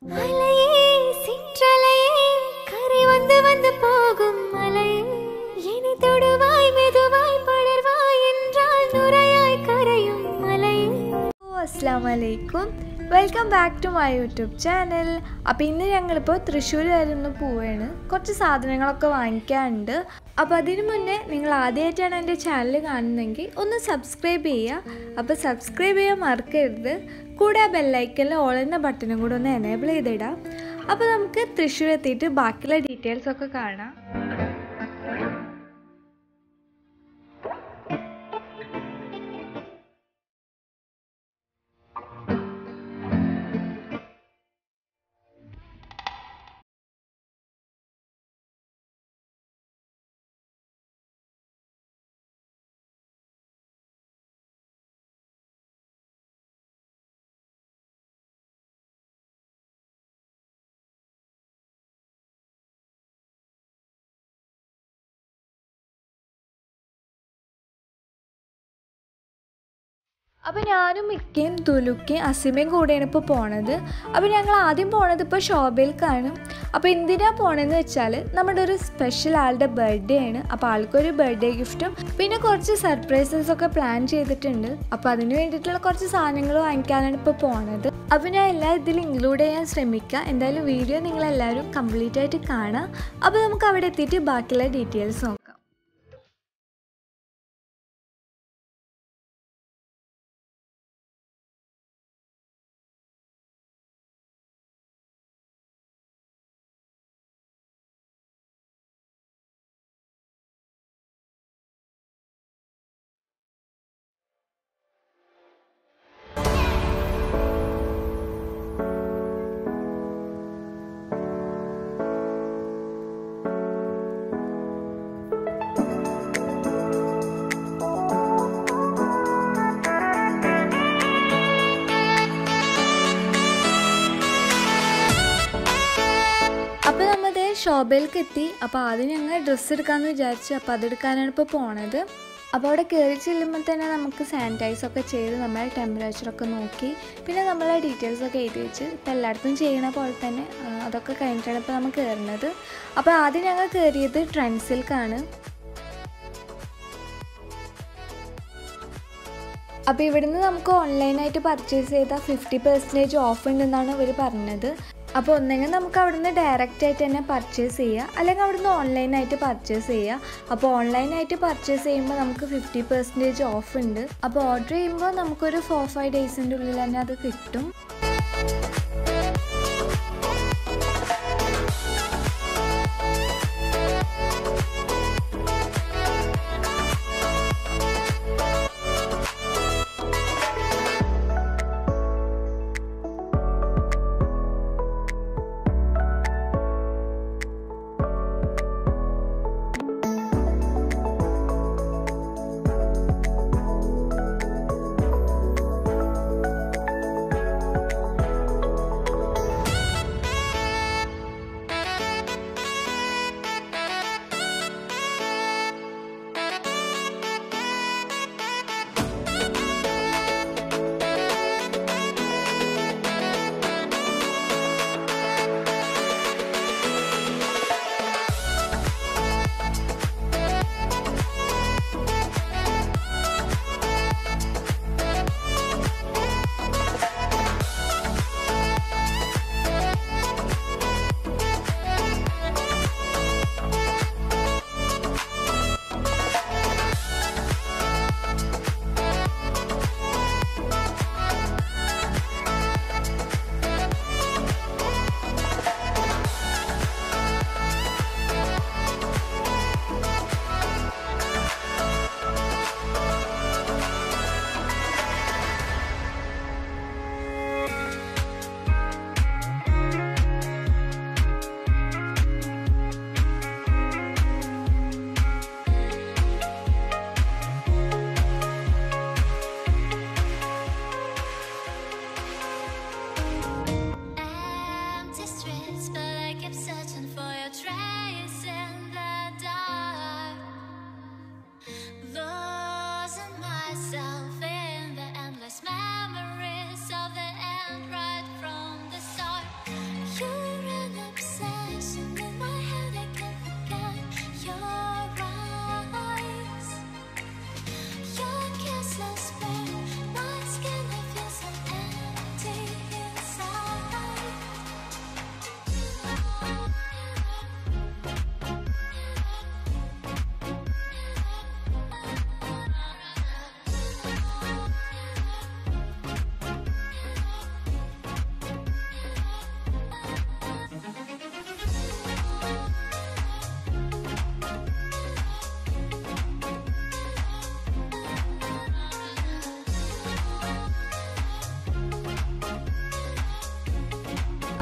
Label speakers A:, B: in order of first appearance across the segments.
A: அலையே சிற்றலையே கரை வந்து வந்து போகும் மலையே இனி தொடுவாய் மெதுவாய் படர்வாய் என்றால் நுரையாய் கரையும் மலையே
B: അസ്സാം വലൈക്കും welcome back to my YouTube channel അപ്പോൾ ഇന്ന് ഞങ്ങളിപ്പോൾ തൃശ്ശൂർ വരെ ഒന്ന് പോവുകയാണ് കുറച്ച് സാധനങ്ങളൊക്കെ വാങ്ങിക്കാനുണ്ട് അപ്പോൾ അതിന് മുന്നേ നിങ്ങൾ ആദ്യമായിട്ടാണ് എൻ്റെ ചാനൽ കാണുന്നതെങ്കിൽ ഒന്ന് സബ്സ്ക്രൈബ് ചെയ്യുക അപ്പോൾ സബ്സ്ക്രൈബ് ചെയ്യാൻ മറക്കരുത് കൂടെ ആ ബെല്ലൈക്കനിൽ ഓൾ എന്ന ബട്ടണും കൂടെ ഒന്ന് എനേബിൾ ചെയ്തിടാം അപ്പോൾ നമുക്ക് തൃശ്ശൂർ എത്തിയിട്ട് ബാക്കിയുള്ള ഡീറ്റെയിൽസ് ഒക്കെ കാണാം അപ്പോൾ ഞാനും മിക്കയും തുലുക്കയും അസിമയും കൂടെയാണ് ഇപ്പോൾ പോണത് അപ്പോൾ ഞങ്ങൾ ആദ്യം പോണത് ഇപ്പോൾ ഷോബയിലേക്കാണ് അപ്പോൾ എന്തിനാണ് പോണതെന്ന് വെച്ചാൽ നമ്മുടെ ഒരു സ്പെഷ്യൽ ആളുടെ ബർത്ത്ഡേ ആണ് അപ്പോൾ ആൾക്കൊരു ബർത്ത്ഡേ ഗിഫ്റ്റും പിന്നെ കുറച്ച് സർപ്രൈസസ് ഒക്കെ പ്ലാൻ ചെയ്തിട്ടുണ്ട് അപ്പോൾ അതിന് വേണ്ടിയിട്ടുള്ള കുറച്ച് സാധനങ്ങൾ വാങ്ങിക്കാനാണ് ഇപ്പോൾ പോണത് അപ്പോൾ ഞാൻ എല്ലാ ഇതിലും ഇൻക്ലൂഡ് ചെയ്യാൻ ശ്രമിക്കുക എന്തായാലും വീഡിയോ നിങ്ങളെല്ലാവരും കംപ്ലീറ്റ് ആയിട്ട് കാണാം അപ്പോൾ നമുക്ക് അവിടെ എത്തിയിട്ട് ബാക്കിയുള്ള ഡീറ്റെയിൽസ് നോക്കാം അപ്പോൾ നമ്മൾ ഷോബയിലേക്ക് എത്തി അപ്പോൾ ആദ്യം ഞങ്ങൾ ഡ്രസ്സ് എടുക്കാമെന്ന് വിചാരിച്ചു അപ്പോൾ അതെടുക്കാനാണ് ഇപ്പോൾ പോണത് അപ്പോൾ അവിടെ കയറി ചെല്ലുമ്പോൾ തന്നെ നമുക്ക് സാനിറ്റൈസ് ഒക്കെ ചെയ്ത് നമ്മളെ ടെമ്പറേച്ചറൊക്കെ നോക്കി പിന്നെ നമ്മളെ ഡീറ്റെയിൽസ് ഒക്കെ എഴുതി വെച്ച് ഇപ്പോൾ എല്ലായിടത്തും ചെയ്യണ പോലെ തന്നെ ആ, അതൊക്കെ കഴിഞ്ഞിട്ടാണ് ഇപ്പോൾ നമ്മൾ കയറുന്നത് അപ്പോൾ ആദ്യം ഞങ്ങൾ കയറിയത് ട്രെൻസിൽക്കാണ് അപ്പോൾ ഇവിടുന്ന് നമുക്ക് ഓൺലൈനായിട്ട് പർച്ചേസ് ചെയ്താൽ ഫിഫ്റ്റി പെർസെൻറ്റേജ് ഓഫ് ഉണ്ടെന്നാണ് ഇവർ പറഞ്ഞത് അപ്പോൾ ഒന്നെങ്കിൽ നമുക്ക് അവിടുന്ന് ഡയറക്റ്റ് ആയിട്ട് തന്നെ പർച്ചേസ് ചെയ്യുക അല്ലെങ്കിൽ അവിടുന്ന് ഓൺലൈനായിട്ട് പർച്ചേസ് ചെയ്യുക അപ്പോൾ ഓൺലൈനായിട്ട് പർച്ചേസ് ചെയ്യുമ്പോൾ നമുക്ക് ഫിഫ്റ്റി പെർസെൻറ്റേജ് ഓഫ് ഉണ്ട് അപ്പോൾ ഓർഡർ ചെയ്യുമ്പോൾ നമുക്കൊരു ഫോർ ഫൈവ് ഡേയ്സിൻ്റെ ഉള്ളിൽ തന്നെ അത് കിട്ടും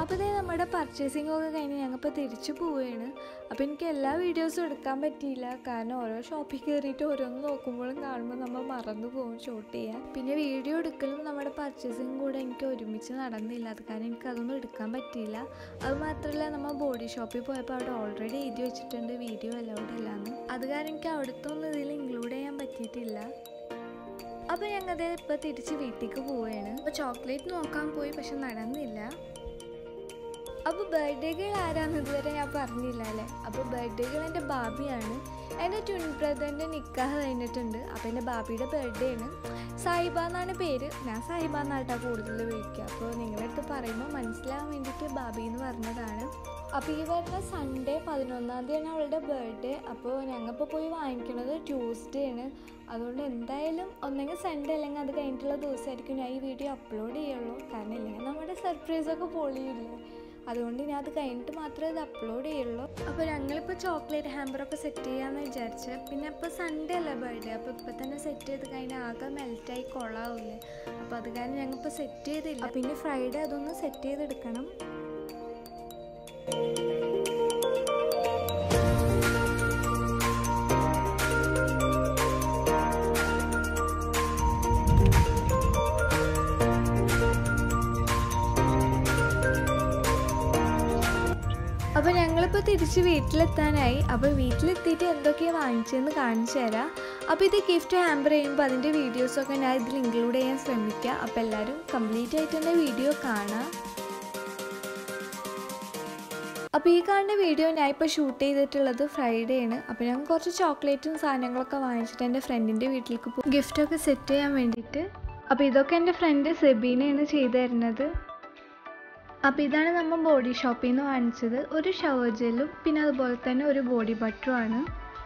B: അപ്പോൾ ഇതേ നമ്മുടെ പർച്ചേസിംഗ് ഒക്കെ കഴിഞ്ഞ് ഞങ്ങളിപ്പോൾ തിരിച്ചു പോവുകയാണ് അപ്പോൾ എനിക്ക് എല്ലാ വീഡിയോസും എടുക്കാൻ പറ്റിയില്ല കാരണം ഓരോ ഷോപ്പിൽ കയറിയിട്ട് ഓരോന്ന് നോക്കുമ്പോഴും കാണുമ്പോൾ നമ്മൾ മറന്നു പോകും ഷൂട്ട് ചെയ്യാൻ പിന്നെ വീഡിയോ എടുക്കലും നമ്മുടെ പർച്ചേസിംഗ് കൂടെ എനിക്ക് ഒരുമിച്ച് നടന്നില്ല അത് കാരണം എനിക്ക് അതൊന്നും എടുക്കാൻ പറ്റിയില്ല അത് മാത്രമല്ല നമ്മൾ ബോഡി ഷോപ്പിൽ പോയപ്പോൾ അവിടെ ഓൾറെഡി എഴുതി വെച്ചിട്ടുണ്ട് വീഡിയോ അലൗഡ് അല്ലാന്ന് അത് കാരണം എനിക്ക് അവിടുത്തെ ഒന്നും ഇതിൽ ഇൻക്ലൂഡ് ചെയ്യാൻ പറ്റിയിട്ടില്ല അപ്പോൾ ഞങ്ങൾ ഇപ്പോൾ തിരിച്ച് വീട്ടിലേക്ക് പോവുകയാണ് അപ്പോൾ ചോക്ലേറ്റ് നോക്കാൻ പോയി പക്ഷെ നടന്നില്ല അപ്പോൾ ബർത്ത്ഡേ ഗേൾ ആരാന്ന് ഇതുവരെ ഞാൻ പറഞ്ഞില്ല അല്ലേ അപ്പോൾ ബർത്ത്ഡേ ഗേൾ എൻ്റെ ബാബിയാണ് എൻ്റെ ട്വിൻ ബ്രദറിൻ്റെ നിക്കാഹ് കഴിഞ്ഞിട്ടുണ്ട് അപ്പോൾ എൻ്റെ ബാബിയുടെ ബർത്ത്ഡേ ആണ് സായിബ എന്നാണ് പേര് ഞാൻ സായിബ എന്നാട്ടാ കൂടുതൽ വിളിക്കുക അപ്പോൾ നിങ്ങളുടെ അടുത്ത് പറയുമ്പോൾ മനസ്സിലാവാൻ വേണ്ടിയിട്ട് ബാബി എന്ന് പറഞ്ഞതാണ് അപ്പോൾ ഈ വരുന്ന സൺഡേ പതിനൊന്നാം തീയതിയാണ് അവളുടെ ബർത്ത്ഡേ അപ്പോൾ ഞങ്ങളിപ്പോൾ പോയി വാങ്ങിക്കുന്നത് ട്യൂസ്ഡേ ആണ് അതുകൊണ്ട് എന്തായാലും ഒന്നെങ്കിൽ സൺഡേ അല്ലെങ്കിൽ അത് കഴിഞ്ഞിട്ടുള്ള ദിവസമായിരിക്കും ഞാൻ ഈ വീഡിയോ അപ്ലോഡ് ചെയ്യുള്ളൂ കാരണം ഇല്ലെങ്കിൽ നമ്മുടെ സർപ്രൈസൊക്കെ പൊളിയില്ലേ അതുകൊണ്ട് ഞാൻ അത് കഴിഞ്ഞിട്ട് മാത്രമേ ഇത് അപ്ലോഡ് ചെയ്യുള്ളൂ അപ്പോൾ ഞങ്ങളിപ്പോൾ ചോക്ലേറ്റ് ഹാമ്പറൊക്കെ സെറ്റ് ചെയ്യാമെന്ന് വിചാരിച്ച് പിന്നെ ഇപ്പോൾ സൺഡേ അല്ലേ ബർത്ത്ഡേ അപ്പോൾ ഇപ്പോൾ തന്നെ സെറ്റ് ചെയ്ത് കഴിഞ്ഞാൽ ആകെ മെൽറ്റായി കൊള്ളാവില്ലേ അപ്പോൾ അത് കാരണം ഞങ്ങളിപ്പോൾ സെറ്റ് ചെയ്തില്ല പിന്നെ ഫ്രൈഡേ അതൊന്ന് സെറ്റ് ചെയ്തെടുക്കണം അപ്പോൾ ഞങ്ങളിപ്പോൾ തിരിച്ച് വീട്ടിലെത്താനായി അപ്പോൾ വീട്ടിലെത്തിയിട്ട് എന്തൊക്കെയാണ് വാങ്ങിച്ചതെന്ന് കാണിച്ചു തരാം അപ്പോൾ ഇത് ഗിഫ്റ്റ് ഹാമ്പർ ചെയ്യുമ്പോൾ അതിൻ്റെ വീഡിയോസൊക്കെ ഞാൻ ഇതിൽ ഇൻക്ലൂഡ് ചെയ്യാൻ ശ്രമിക്കുക അപ്പോൾ എല്ലാവരും കംപ്ലീറ്റ് ആയിട്ട് എൻ്റെ വീഡിയോ കാണാം അപ്പോൾ ഈ കാണുന്ന വീഡിയോ ഞാൻ ഇപ്പോൾ ഷൂട്ട് ചെയ്തിട്ടുള്ളത് ഫ്രൈഡേ ആണ് അപ്പോൾ ഞാൻ കുറച്ച് ചോക്ലേറ്റും സാധനങ്ങളൊക്കെ വാങ്ങിച്ചിട്ട് എൻ്റെ ഫ്രണ്ടിൻ്റെ വീട്ടിലേക്ക് പോകും ഗിഫ്റ്റൊക്കെ സെറ്റ് ചെയ്യാൻ വേണ്ടിയിട്ട് അപ്പോൾ ഇതൊക്കെ എൻ്റെ ഫ്രണ്ട് സെബീനയാണ് ചെയ്തു തരുന്നത് അപ്പോൾ ഇതാണ് നമ്മൾ ബോഡി ഷോപ്പിൽ നിന്ന് വാങ്ങിച്ചത് ഒരു ഷവർ ജെല്ലും പിന്നെ അതുപോലെ തന്നെ ഒരു ബോഡി ബട്ടറും ആണ്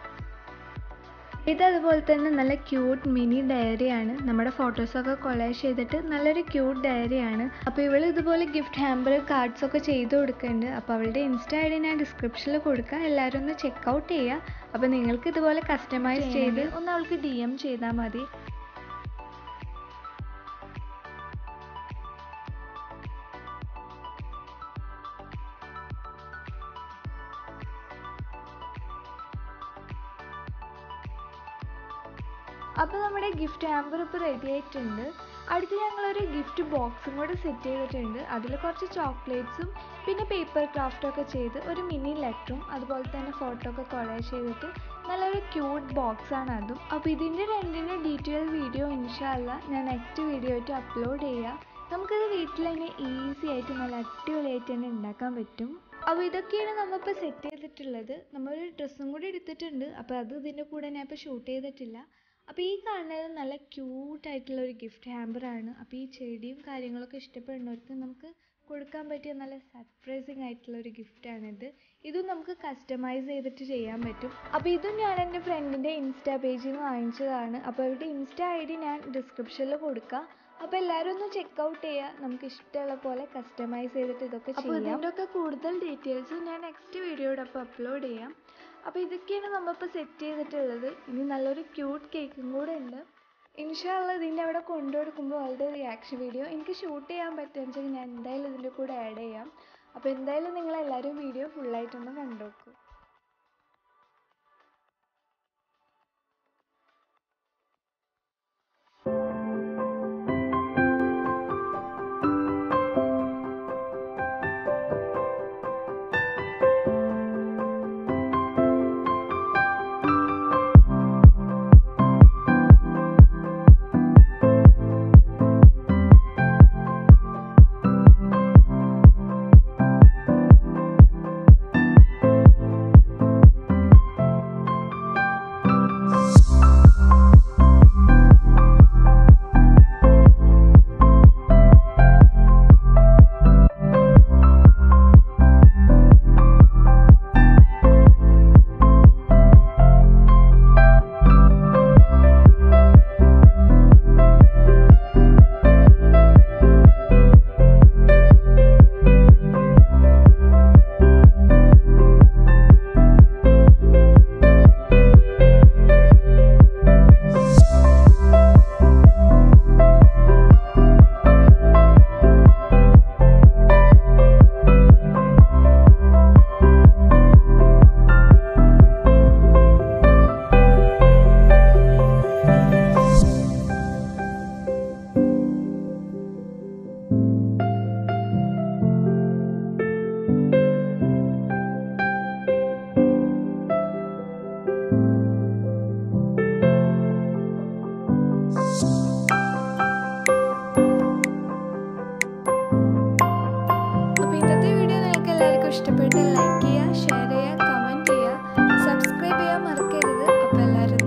B: ഇത് അതുപോലെ തന്നെ നല്ല ക്യൂട്ട് മിനി ഡയറിയാണ് നമ്മുടെ ഫോട്ടോസൊക്കെ കൊളേജ് ചെയ്തിട്ട് നല്ലൊരു ക്യൂട്ട് ഡയറിയാണ് അപ്പോൾ ഇവൾ ഇതുപോലെ ഗിഫ്റ്റ് ഹാമ്പർ കാർഡ്സ് ഒക്കെ ചെയ്ത് കൊടുക്കുന്നുണ്ട് അപ്പോൾ അവളുടെ ഇൻസ്റ്റ ഐ ഡി ഞാൻ ഡിസ്ക്രിപ്ഷനിൽ കൊടുക്കാം എല്ലാവരും ഒന്ന് ചെക്ക് ഔട്ട് ചെയ്യുക അപ്പോൾ നിങ്ങൾക്ക് ഇതുപോലെ കസ്റ്റമൈസ് ചെയ്ത് ഒന്ന് അവൾക്ക് ഡി എം ചെയ്താൽ മതി അപ്പോൾ നമ്മുടെ ഗിഫ്റ്റ് ഹാമ്പർ ഇപ്പോൾ റെഡി ആയിട്ടുണ്ട് അടുത്ത് ഞങ്ങളൊരു ഗിഫ്റ്റ് ബോക്സും കൂടെ സെറ്റ് ചെയ്തിട്ടുണ്ട് അതിൽ കുറച്ച് ചോക്ലേറ്റ്സും പിന്നെ പേപ്പർ ക്രാഫ്റ്റൊക്കെ ചെയ്ത് ഒരു മിനി ലെറ്ററും അതുപോലെ തന്നെ ഫോട്ടോ ഒക്കെ കൊളേജ് ചെയ്തിട്ട് നല്ലൊരു ക്യൂട്ട് ബോക്സാണ് അതും അപ്പോൾ ഇതിൻ്റെ രണ്ടിൻ്റെ ഡീറ്റെയിൽ വീഡിയോ ഇൻഷാല്ല ഞാൻ നെക്സ്റ്റ് വീഡിയോ ആയിട്ട് അപ്ലോഡ് ചെയ്യാം നമുക്കത് വീട്ടിൽ തന്നെ ഈസി ആയിട്ട് നല്ല അടിപൊളിയായിട്ട് തന്നെ ഉണ്ടാക്കാൻ പറ്റും അപ്പോൾ ഇതൊക്കെയാണ് നമ്മളിപ്പോൾ സെറ്റ് ചെയ്തിട്ടുള്ളത് നമ്മളൊരു ഡ്രസ്സും കൂടി എടുത്തിട്ടുണ്ട് അപ്പോൾ അത് ഇതിൻ്റെ കൂടെ ഞാൻ ഇപ്പോൾ ഷൂട്ട് ചെയ്തിട്ടില്ല അപ്പോൾ ഈ കാണുന്നത് നല്ല ക്യൂട്ടായിട്ടുള്ള ഒരു ഗിഫ്റ്റ് ഹാമ്പറാണ് അപ്പോൾ ഈ ചെടിയും കാര്യങ്ങളൊക്കെ ഇഷ്ടപ്പെടുന്നവർക്ക് നമുക്ക് കൊടുക്കാൻ പറ്റിയ നല്ല സർപ്രൈസിങ് ആയിട്ടുള്ള ഒരു ഗിഫ്റ്റാണിത് ഇതും നമുക്ക് കസ്റ്റമൈസ് ചെയ്തിട്ട് ചെയ്യാൻ പറ്റും അപ്പോൾ ഇതും ഞാൻ എൻ്റെ ഫ്രണ്ടിൻ്റെ ഇൻസ്റ്റാ പേജിൽ നിന്ന് വാങ്ങിച്ചതാണ് അപ്പോൾ അവരുടെ ഇൻസ്റ്റാ ഐ ഡി ഞാൻ ഡിസ്ക്രിപ്ഷനിൽ കൊടുക്കാം അപ്പോൾ എല്ലാവരും ഒന്ന് ചെക്ക് ഔട്ട് ചെയ്യുക നമുക്ക് ഇഷ്ടമുള്ള പോലെ കസ്റ്റമൈസ് ചെയ്തിട്ട് ഇതൊക്കെ ചെയ്യാം അപ്പോൾ ഇതിൻ്റെ ഒക്കെ കൂടുതൽ ഡീറ്റെയിൽസ് ഞാൻ നെക്സ്റ്റ് വീഡിയോടൊപ്പം അപ്ലോഡ് ചെയ്യാം അപ്പോൾ ഇതൊക്കെയാണ് നമ്മളിപ്പോൾ സെറ്റ് ചെയ്തിട്ടുള്ളത് ഇനി നല്ലൊരു ക്യൂട്ട് കേക്കും കൂടെ ഉണ്ട് ഇൻഷാല്ല ഇതിൻ്റെ അവിടെ കൊണ്ടു കൊടുക്കുമ്പോൾ അവളുടെ റിയാക്ഷൻ വീഡിയോ എനിക്ക് ഷൂട്ട് ചെയ്യാൻ പറ്റുമെന്ന് ഞാൻ എന്തായാലും ഇതിൻ്റെ കൂടെ ആഡ് ചെയ്യാം അപ്പോൾ എന്തായാലും നിങ്ങളെല്ലാവരും വീഡിയോ ഫുള്ളായിട്ടൊന്ന് കണ്ടു നോക്കൂ ഇഷ്ടപ്പെട്ട് ലൈക്ക് ചെയ്യുക ഷെയർ ചെയ്യുക കമൻറ്റ് ചെയ്യുക സബ്സ്ക്രൈബ് ചെയ്യാൻ മറക്കരുത് അപ്പോൾ എല്ലാവരും